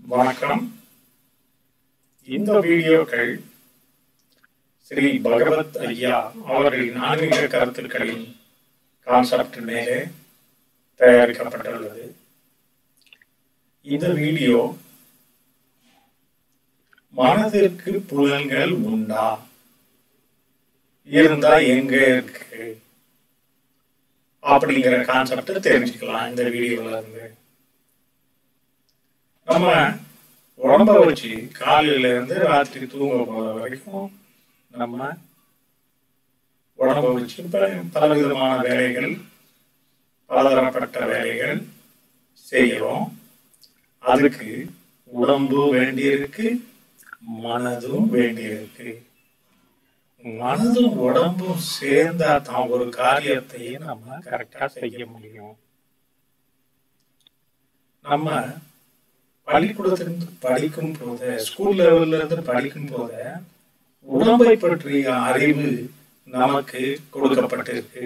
வணக்கம் இந்த வீடியோக்கள் ஸ்ரீ பகவத் ஐயா அவர்களின் ஆன்மீக கருத்துக்களின் கான்செப்ட் மேலே தயாரிக்கப்பட்டுள்ளது இந்த வீடியோ மனதிற்கு புலன்கள் உண்டா இருந்தா எங்க இருக்கு அப்படிங்கிற கான்செப்ட் தெரிஞ்சுக்கலாம் இந்த வீடியோல இருந்து நம்ம உடம்ப வச்சு காலையில இருந்து ராத்திரி தூங்க போற வரைக்கும் நம்ம உடம்ப வச்சு பல- பலவிதமான வேலைகள் பலதரப்பட்ட வேலைகள் செய்கிறோம் அதுக்கு உடம்பு வேண்டியிருக்கு மனதும் வேண்டியிருக்கு மனதும் உடம்பும் சேர்ந்தா தான் ஒரு காரியத்தை நம்ம கரெக்டா செய்ய முடியும் நம்ம பள்ளிக்கூடத்திலிருந்து படிக்கும் போது ஸ்கூல் லெவல்ல இருந்து படிக்கும் போது உடம்பை பற்றிய அறிவு நமக்கு கொடுக்கப்பட்டிருக்கு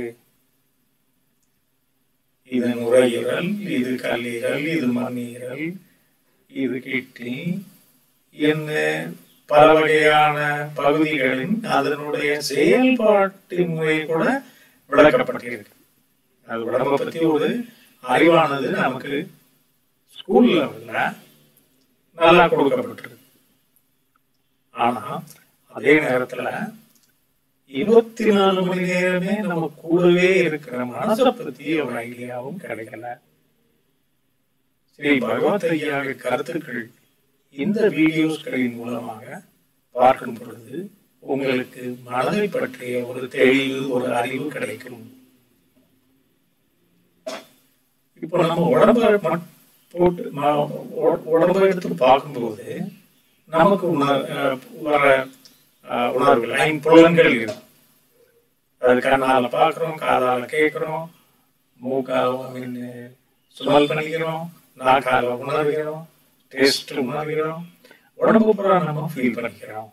இது நுரையீரல் இது கல்லீரல் இது மண்ணீரல் இது கிட்னி என்ன பல வகையான பகுதிகளின் அதனுடைய செயல்பாட்டு முறை கூட விளக்கப்பட்டிருக்கு அது உடம்பை பத்தி ஒரு அறிவானது நமக்கு ஸ்கூல் லெவல்ல நல்லா கொடுக்கப்பட்டிருக்கு ஆனா அதே நேரத்துல இருபத்தி நாலு மணி நேரமே நம்ம கூடவே இருக்கிற மனசை பத்தி ஒரு ஐடியாவும் கிடைக்கல ஸ்ரீ பகவத் ஐயாவின் கருத்துக்கள் இந்த வீடியோஸ்களின் மூலமாக பார்க்கும் பொழுது உங்களுக்கு மனதை பற்றிய ஒரு தெளிவு ஒரு அறிவு கிடைக்கும் இப்போ நம்ம உடம்ப மட்- போட்டு ம- உட- உடம்ப எடுத்து பார்க்கும்போது நமக்கு உணர் அஹ் வர அஹ், உணர்வுகள் ஐம்புலன்கள் இருக்கு அது கண்ணால பார்க்குறோம் காதால கேட்குறோம் மூக்கால மீன் சுமல் பண்ணிக்கிறோம் நாக்கால உணர்கிறோம் டேஸ்ட் உணர்கிறோம் உடம்பு பூரா நம்ம ஃபீல் பண்ணிக்கிறோம்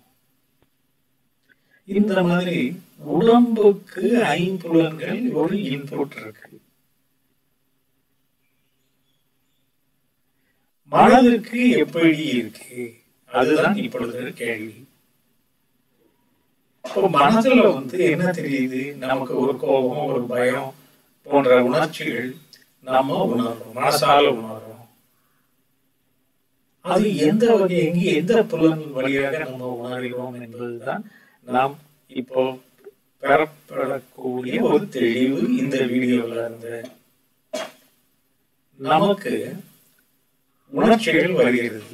இந்த மாதிரி உடம்புக்கு ஐம்புலன்கள் ஒரு இன்புட் இருக்கு மனதுக்கு எப்படி இருக்கு அதுதான் இப்பொழுது கேள்வி இப்போ மனதுல வந்து என்ன தெரியுது நமக்கு ஒரு கோபம் ஒரு பயம் போன்ற உணர்ச்சிகள் நாம உணர்றோம் மனசால உணர்றோம் அது எந்த வகை எங்கே எந்த புலன் வழியாக நம்ம உணர்கிறோம் என்பதுதான் நாம் இப்போ பெறப்படக்கூடிய ஒரு தெளிவு இந்த வீடியோல இருந்து நமக்கு உணர்ச்சிகள் வருகிறது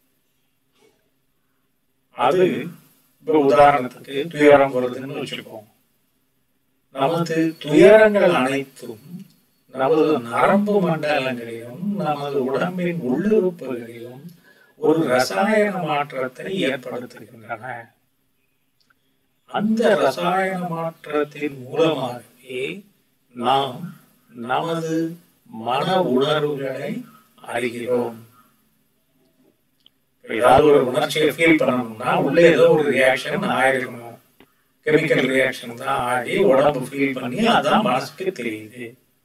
அது இப்ப உதாரணத்துக்கு துயரம் வருதுன்னு வச்சுக்கோம் நமது துயரங்கள் அனைத்தும் நமது நரம்பு மண்டலங்களிலும் நமது உடம்பின் உள்ளுறுப்புகளிலும் ஒரு ரசாயன மாற்றத்தை ஏற்படுத்துகின்றன அந்த ரசாயன மாற்றத்தின் மூலமாகவே நாம் நமது மன உணர்வுகளை அறிகிறோம் இப்ப ஏதாவது ஒரு உணர்ச்சியை ஃபீல் பண்ணணும்னா உள்ள ஏதோ ஒரு ரியாக்ஷன் ஆயிருக்கணும் கெமிக்கல் ரியாக்ஷன் தான் ஆகி உடம்பு ஃபீல் பண்ணி அதான் மனசுக்கு தெரியுது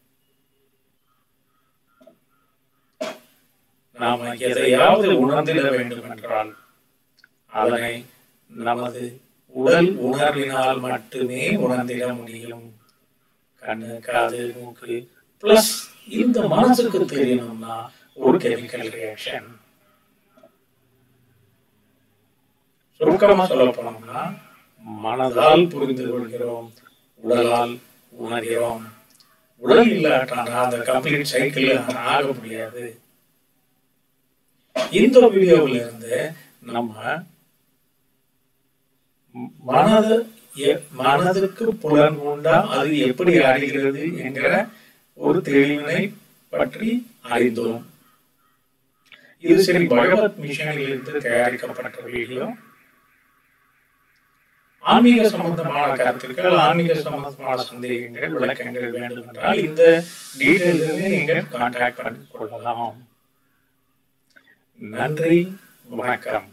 நாம எதையாவது உணர்ந்திட வேண்டும் என்றால் அதனை நமது உடல் உணர்வினால் மட்டுமே உணர்ந்திட முடியும் கண்ணு காது மூக்கு பிளஸ் இந்த மனசுக்கு தெரியணும்னா ஒரு கெமிக்கல் ரியாக்ஷன் சுருக்கமா சொல்ல போனோம்னா மனதால் புரிந்து கொள்கிறோம் உடலால் உணர்கிறோம் உடல் இல்லாட்டானா அந்த கம்ப்ளீட் சைக்கிள் ஆக முடியாது இந்த வீடியோவில் இருந்து நம்ம மனது எ- மனதுக்கு புலன் உண்டா அது எப்படி அறிகிறது என்கிற ஒரு தெளிவினை பற்றி அறிந்தோம் இது சரி பகவத் மிஷனில் இருந்து தயாரிக்கப்பட்ட வீடியோ ஆன்மீக சம்பந்தமான கருத்துக்கள் ஆன்மீக சம்பந்தமான சந்தேகங்கள் விளக்கங்கள் வேண்டும் என்றால் இந்த டீட்டெயில்ஸை நீங்கள் கான்டாக்ட் பண்ணி கொள்ளலாம் நன்றி வணக்கம்